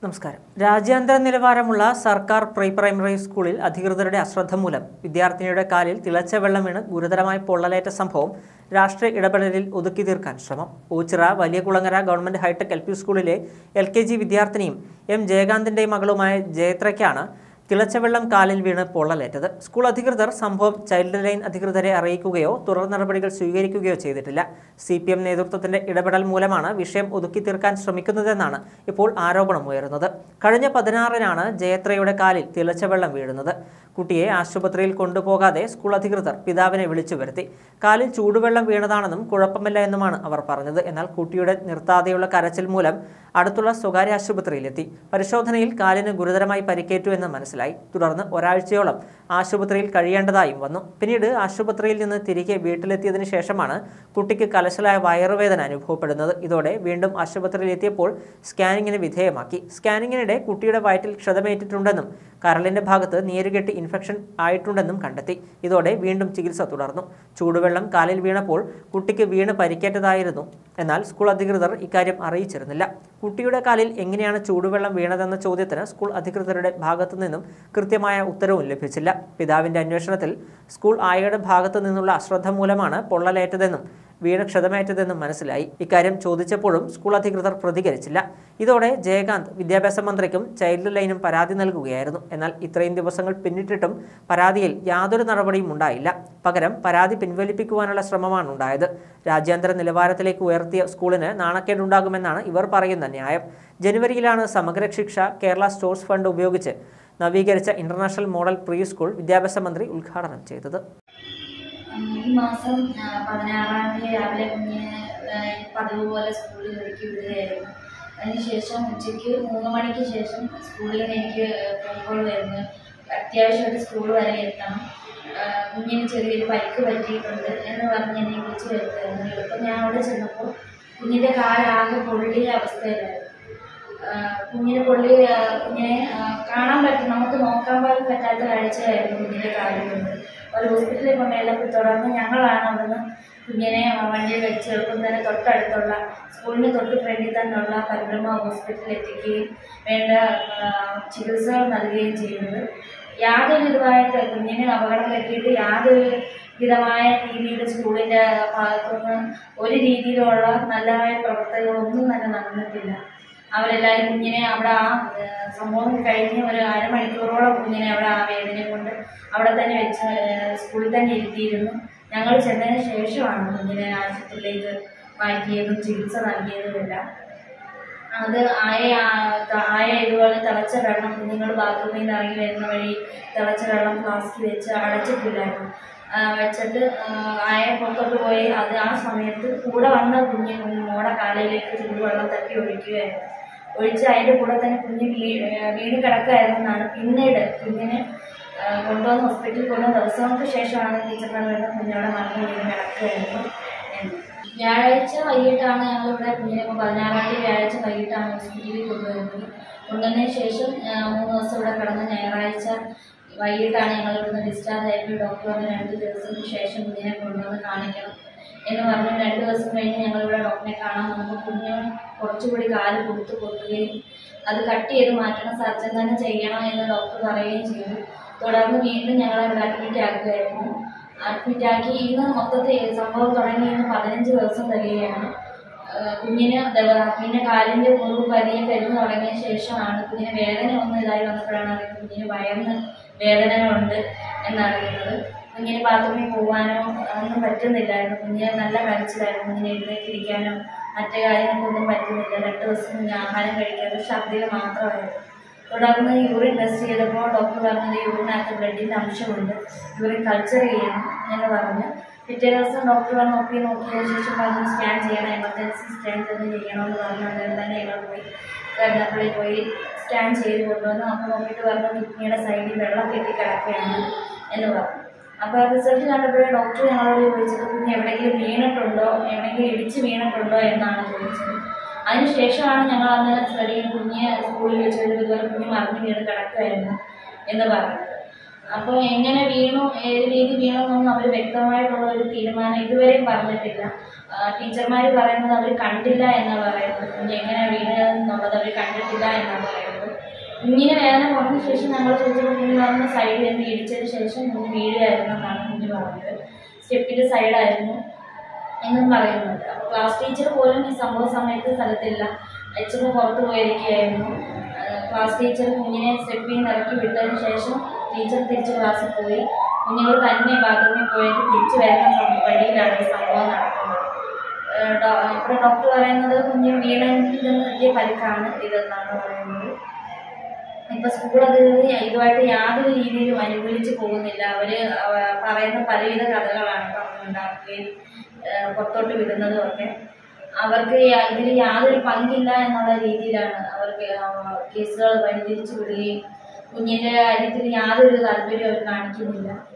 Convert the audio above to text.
നമസ്കാരം രാജ്യാന്തര നിലവാരമുള്ള സർക്കാർ പ്രീ പ്രൈമറി സ്കൂളിൽ അധികൃതരുടെ അശ്രദ്ധ മൂലം വിദ്യാർത്ഥിനിയുടെ കാലിൽ തിളച്ച വെള്ളം വീണ് ഗുരുതരമായി പൊള്ളലേറ്റ സംഭവം രാഷ്ട്രീയ ഇടപെടലിൽ ഒതുക്കി തീർക്കാൻ ശ്രമം Ochira Valiyakulangara government hi-tech L P സ്കൂളിലെ എൽ കെ ജി വിദ്യാർത്ഥിനിയും എം ജയകാന്തിന്റെ മകളുമായ ജയത്രയ്ക്കാണ് തിളച്ച വെള്ളം കാലിൽ വീണ് പൊള്ളലേറ്റത് സ്കൂൾ അധികൃതർ സംഭവം ചൈൽഡ് ലൈൻ അധികൃതരെ അറിയിക്കുകയോ തുടർ നടപടികൾ സ്വീകരിക്കുകയോ ചെയ്തിട്ടില്ല സി പി എം നേതൃത്വത്തിന്റെ ഇടപെടൽ മൂലമാണ് വിഷയം ഒതുക്കി തീർക്കാൻ ശ്രമിക്കുന്നതെന്നാണ് ഇപ്പോൾ ആരോപണമുയരുന്നത് കഴിഞ്ഞ പതിനാറിനാണ് ജയത്രയുടെ കാലിൽ തിളച്ച വെള്ളം വീഴുന്നത് കുട്ടിയെ ആശുപത്രിയിൽ കൊണ്ടുപോകാതെ സ്കൂൾ അധികൃതർ പിതാവിനെ വിളിച്ചു വരുത്തി കാലിൽ ചൂടുവെള്ളം വീണതാണെന്നും കുഴപ്പമില്ല എന്നുമാണ് അവർ പറഞ്ഞത് എന്നാൽ കുട്ടിയുടെ നിർത്താതെയുള്ള കരച്ചിൽ മൂലം അടുത്തുള്ള സ്വകാര്യ ആശുപത്രിയിലെത്തി പരിശോധനയിൽ കാലിന് ഗുരുതരമായി പരിക്കേറ്റു എന്ന് മനസ്സിലായി തുടർന്ന് ഒരാഴ്ചയോളം ആശുപത്രിയിൽ കഴിയേണ്ടതായും വന്നു പിന്നീട് ആശുപത്രിയിൽ നിന്ന് തിരികെ വീട്ടിലെത്തിയതിനു ശേഷമാണ് കുട്ടിക്ക് കലശലായ വയറുവേദന അനുഭവപ്പെടുന്നത് ഇതോടെ വീണ്ടും ആശുപത്രിയിൽ എത്തിയപ്പോൾ സ്കാനിങ്ങിന് വിധേയമാക്കി സ്കാനിങ്ങിനിടെ കുട്ടിയുടെ വയറ്റിൽ ക്ഷതമേറ്റിട്ടുണ്ടെന്നും കരളിന്റെ ഭാഗത്ത് നീരുകെട്ടി ഇൻഫെക്ഷൻ ആയിട്ടുണ്ടെന്നും കണ്ടെത്തി ഇതോടെ വീണ്ടും ചികിത്സ തുടർന്നു ചൂടുവെള്ളം കാലിൽ വീണപ്പോൾ കുട്ടിക്ക് വീണ് പരിക്കേറ്റതായിരുന്നു എന്നാൽ സ്കൂൾ അധികൃതർ ഇക്കാര്യം അറിയിച്ചിരുന്നില്ല കുട്ടിയുടെ കാലിൽ എങ്ങനെയാണ് ചൂടുവെള്ളം വീണതെന്ന ചോദ്യത്തിന് സ്കൂൾ അധികൃതരുടെ ഭാഗത്തു നിന്നും കൃത്യമായ ഉത്തരവും ലഭിച്ചില്ല പിതാവിന്റെ അന്വേഷണത്തിൽ സ്കൂൾ ആയയുടെ ഭാഗത്തു നിന്നുള്ള അശ്രദ്ധ മൂലമാണ് പൊള്ളലേറ്റതെന്നും വീണ് ക്ഷതമേറ്റതെന്നും മനസ്സിലായി ഇക്കാര്യം ചോദിച്ചപ്പോഴും സ്കൂൾ അധികൃതർ പ്രതികരിച്ചില്ല ഇതോടെ ജയകാന്ത് വിദ്യാഭ്യാസ മന്ത്രിക്കും ചൈൽഡ് ലൈനും പരാതി നൽകുകയായിരുന്നു എന്നാൽ ഇത്രയും ദിവസങ്ങൾ പിന്നിട്ടിട്ടും പരാതിയിൽ യാതൊരു നടപടിയും ഉണ്ടായില്ല പകരം പരാതി പിൻവലിപ്പിക്കുവാനുള്ള ശ്രമമാണ് ഉണ്ടായത് രാജ്യാന്തര നിലവാരത്തിലേക്ക് ഉയർത്തിയ സ്കൂളിന് നാണക്കേടുണ്ടാകുമെന്നാണ് ഇവർ പറയുന്ന ന്യായം ജനുവരിയിലാണ് സമഗ്ര ശിക്ഷ കേരള സ്റ്റോഴ്സ് ഫണ്ട് ഉപയോഗിച്ച് നവീകരിച്ച ഇന്റർനാഷണൽ മോഡൽ പ്രീ സ്കൂൾ വിദ്യാഭ്യാസ മന്ത്രി ഉദ്ഘാടനം ചെയ്തത് ഈ മാസം ആ, പതിനാറാം തീയതി രാവിലെ കുഞ്ഞിനെ ആ, പതിവ് പോലെ സ്കൂളിൽ ഒരുക്കി വിടുകയായിരുന്നു അതിനുശേഷം ഉച്ചയ്ക്ക് മൂന്ന് മണിക്ക് ശേഷം സ്കൂളിൽ നിന്ന് എനിക്ക് ഫോൺ കോൾ വരുന്നു അത്യാവശ്യമായിട്ട് സ്കൂൾ വരെ എത്തണം ആ, കുഞ്ഞിന് ചെറിയൊരു പരിക്ക് പറ്റിയിട്ടുണ്ട് എന്ന് പറഞ്ഞ് എന്നെ വിളിച്ച് വരുത്തായിരുന്നു എളുപ്പം ഞാൻ അവിടെ ചെന്നപ്പോൾ കുഞ്ഞിൻ്റെ കാലാകെ പൊള്ളിയ അവസ്ഥയിലായിരുന്നു ആ, കുഞ്ഞിന് പൊള്ളി ആ, കുഞ്ഞിനെ ആ, കാണാൻ പറ്റും നമുക്ക് നോക്കാൻ പോലും പറ്റാത്ത കാഴ്ചയായിരുന്നു കുഞ്ഞിൻ്റെ കാലുകൊണ്ട് ഒരു ഹോസ്പിറ്റലിൽ കൊണ്ടുപോയപ്പോൾ തുടർന്ന് ഞങ്ങളാണ് അവിടുന്ന് കുഞ്ഞിനെ വണ്ടിയിൽ വെച്ച് എളുപ്പം തന്നെ തൊട്ടടുത്തുള്ള സ്കൂളിന് തൊട്ട് ഫ്രണ്ടിൽ തന്നെയുള്ള പരബ്രഹ്മ ഹോസ്പിറ്റലിൽ എത്തിക്കുകയും വേണ്ട ആ, ചികിത്സകൾ നൽകുകയും ചെയ്യുന്നത് യാതൊരു ഇതുമായിട്ട് കുഞ്ഞിന് അപകടം പറ്റിയിട്ട് യാതൊരു വിധമായ രീതിയിൽ സ്കൂളിൻ്റെ ഭാഗത്തുനിന്ന് ഒരു രീതിയിലുള്ള നല്ലതായ പ്രവർത്തനങ്ങളൊന്നും തന്നെ നടന്നിട്ടില്ല അവരെല്ലാവരും കുഞ്ഞിനെ അവിടെ ആ ഏഹ്, സംഭവം കഴിഞ്ഞ് ഒരു അരമണിക്കൂറോളം കുഞ്ഞിനെ അവിടെ ആ വേദന കൊണ്ട് അവിടെ തന്നെ വെച്ച് ഏഹ്, സ്കൂളിൽ തന്നെ ഇരുത്തിയിരുന്നു ഞങ്ങൾ ചെന്നതിന് ശേഷമാണ് കുഞ്ഞിനെ ആശുപത്രിയിലേക്ക് മാറ്റിയതും ചികിത്സ നൽകിയതുമെല്ലാം അത് ആയ ആ- ആയ ഇതുപോലെ തിളച്ച വെള്ളം കുഞ്ഞുങ്ങൾ ബാത്റൂമിൽ നിന്ന് ഇറങ്ങി വരുന്ന വഴി തിളച്ച വെള്ളം ഫ്ലാസ്കിൽ വെച്ച് അടച്ചിട്ടില്ലായിരുന്നു ആ, വെച്ചിട്ട് ആ, ആയ പുറത്തോട്ട് പോയി അത് ആ സമയത്ത് കൂടെ വന്ന കുഞ്ഞ് മോടെ കാലയിലേക്ക് ചൂടുവെള്ളം തട്ടി ഒഴിക്കുകയായിരുന്നു ഒഴിച്ച് അതിൻ്റെ കൂടെ തന്നെ കുഞ്ഞ് വീ ഏ, വീണ് കിടക്കുകയായിരുന്നെന്നാണ് പിന്നീട് കുഞ്ഞിനെ ആ, കൊണ്ടുവന്ന് ഹോസ്പിറ്റലിൽ കൊണ്ടുവന്ന ദിവസങ്ങൾക്ക് ശേഷമാണ് ടീച്ചർമാർ വരുന്ന കുഞ്ഞവിടെ മറിഞ്ഞ് വീണ് കിടക്കുകയായിരുന്നു എന്ന് വ്യാഴാഴ്ച വൈകിട്ടാണ് ഞങ്ങൾ ഇവിടെ കുഞ്ഞിനെ ഇപ്പോൾ പതിനാറാം തീയതി വ്യാഴാഴ്ച വൈകിട്ടാണ് ഹോസ്പിറ്റലിൽ കൊണ്ടുവരുന്നത് കൊണ്ടുവന്നതിന് ശേഷം ആ, മൂന്ന് ദിവസം ഇവിടെ കിടന്ന് ഞായറാഴ്ച വൈകിട്ടാണ് ഞങ്ങൾ ഇവിടുന്ന് ഡിസ്ചാർജ് ആയിട്ട് ഡോക്ടർ വന്ന് രണ്ട് ദിവസത്തിന് ശേഷം കുഞ്ഞിനെ കൊണ്ടുവന്ന് കാണിക്കണം എന്ന് പറഞ്ഞു രണ്ട് ദിവസം കഴിഞ്ഞ് ഞങ്ങൾ ഇവിടെ ഡോക്ടറെ കാണാൻ വന്നപ്പോൾ കുഞ്ഞ് കുറച്ചുകൂടി കാല് കൊടുത്ത് പൊട്ടുകയും അത് കട്ട് ചെയ്ത് മാറ്റണം സർജൻ തന്നെ ചെയ്യണം എന്ന് ഡോക്ടർ പറയുകയും ചെയ്തു തുടർന്ന് വീണ്ടും ഞങ്ങളെ ഇവിടെ അഡ്മിറ്റ് ആക്കുകയായിരുന്നു അഡ്മിറ്റ് ആക്കി ഇന്ന് മൊത്തത്തിൽ സംഭവം തുടങ്ങി ഇന്ന് പതിനഞ്ച് ദിവസം കഴിയുകയാണ് ആഹ് കുഞ്ഞിന് ദവ- പിന്നെ കാലിൻ്റെ മുറിവ് പതിയെ കരുന്ന് തുടങ്ങിയ ശേഷമാണ് കുഞ്ഞിന് വേദന ഒന്ന് ഇതായി വന്നപ്പോഴാണ് അറിയുന്നത് കുഞ്ഞിന് വയറിന് വേദനകളുണ്ട് എന്നറിയുന്നത് കുഞ്ഞിന് ബാത്റൂമിൽ പോകാനോ ഒന്നും പറ്റുന്നില്ലായിരുന്നു കുഞ്ഞിന് നല്ല കരച്ചിലായിരുന്നു കുഞ്ഞിനെ എഴുന്നേറ്റിരിക്കാനോ മറ്റു കാര്യങ്ങൾക്കൊന്നും പറ്റുന്നില്ല രണ്ട് ദിവസം കുഞ്ഞ് ആഹാരം കഴിക്കാതെ ഛർദ്ദിൽ മാത്രമായിരുന്നു തുടർന്ന് യൂറിൻ ടെസ്റ്റ് ചെയ്തപ്പോൾ ഡോക്ടർ പറഞ്ഞത് യൂറിനകത്ത് ബ്ലഡിൻ്റെ അംശമുണ്ട് യൂറിൻ കൾച്ചർ ചെയ്യണം എന്ന് പറഞ്ഞു പിറ്റേ ദിവസം ഡോക്ടർ വന്ന് നോക്കി നോക്കിയതിന് ശേഷം പറഞ്ഞു സ്കാൻ ചെയ്യണം എമർജൻസി സ്കാൻ തന്നെ ചെയ്യണമെന്ന് പറഞ്ഞു അന്നേരം തന്നെ ഞങ്ങൾ പോയി കരുനാപ്പള്ളി പോയി സ്കാൻ ചെയ്ത് കൊണ്ടുവന്നു അപ്പോൾ നോക്കിയിട്ട് പറഞ്ഞു കിഡ്നിയുടെ സൈഡിൽ വെള്ളം കെട്ടി കിടക്കുകയാണ് എന്ന് പറഞ്ഞു അപ്പോൾ റിസൾട്ട് കണ്ടപ്പോഴേ ഡോക്ടർ ഞങ്ങളോട് ചോദിച്ചത് കുഞ്ഞ് എവിടെയെങ്കിലും വീണിട്ടുണ്ടോ എവിടെയെങ്കിലും ഇടിച്ച് വീണിട്ടുണ്ടോ എന്നാണ് ചോദിച്ചത് അതിനുശേഷമാണ് ഞങ്ങൾ അന്ന് ശ്രദ്ധിക്കും കുഞ്ഞ് സ്കൂളിൽ വെച്ച് വരുമ്പോൾ ഇതുപോലെ കുഞ്ഞ് മറിഞ്ഞ് വീണ് കിടക്കുമായിരുന്നു എന്ന് പറഞ്ഞത് അപ്പോൾ എങ്ങനെ വീണു ഏത് രീതി വീണു എന്നൊന്നും അവർ വ്യക്തമായിട്ടുള്ള ഒരു തീരുമാനം ഇതുവരെയും പറഞ്ഞിട്ടില്ല ടീച്ചർമാർ പറയുന്നത് അവർ കണ്ടില്ല എന്നാണ് പറയുന്നത് കുഞ്ഞ് എങ്ങനെ വീണത് എന്നുള്ളത് അവർ കണ്ടിട്ടില്ല എന്നാണ് പറയുന്നത് പറഞ്ഞത് കുഞ്ഞിന് വേദന കുറഞ്ഞ ശേഷം ഞങ്ങൾ ചോദിച്ചപ്പോൾ കുഞ്ഞ് പറഞ്ഞ സൈഡിൽ നിന്ന് ഇടിച്ചതിന് ശേഷം കുഞ്ഞ് വീഴുകയായിരുന്നു എന്നാണ് കുഞ്ഞ് പറഞ്ഞത് സ്റ്റെപ്പിൻ്റെ സൈഡായിരുന്നു എന്നും പറയുന്നുണ്ട് അപ്പോൾ ക്ലാസ് ടീച്ചർ പോലും ഈ സംഭവ സമയത്ത് സ്ഥലത്തില്ല എച്ച് പുറത്ത് പോയിരിക്കുകയായിരുന്നു ആഹ് ക്ലാസ് ടീച്ചർ കുഞ്ഞിനെ സ്റ്റെപ്പിൽ നിന്ന് ഇറക്കി വിട്ടതിന് ശേഷം ടീച്ചർ തിരിച്ച് ക്ലാസ്സിൽ പോയി കുഞ്ഞുങ്ങൾ തന്നെ ബാത്റൂമിൽ പോയിട്ട് തിരിച്ചു വരുന്ന സം- വഴിയിലാണ് ഈ സംഭവം നടക്കുന്നത് ആഹ് ഡോ- ഇവിടെ ഡോക്ടർ പറയുന്നത് കുഞ്ഞ് വീണയിൽ നിന്ന് കിട്ടിയ പരിക്കാണ് ഇതെന്നാണ് പറയുന്നത് ഇപ്പൊ സ്കൂൾ അധികൃതർ ഇതുമായിട്ട് യാതൊരു രീതിയിലും അനുകൂലിച്ച് പോകുന്നില്ല അവര് അവ- പറയുന്ന പലവിധ കഥകളാണ് പറഞ്ഞുണ്ടാക്കുകയും ഏഹ് പുറത്തോട്ട് വിടുന്നതും ഒക്കെ അവർക്ക് യാ- ഇതിൽ യാതൊരു പങ്കില്ല എന്നുള്ള രീതിയിലാണ് അവർക്ക് ആ കേസുകൾ വഴിതിരിച്ചു വിടുകയും കുഞ്ഞിന്റെ കാര്യത്തിൽ യാതൊരു താല്പര്യവും അവർ കാണിക്കുന്നില്ല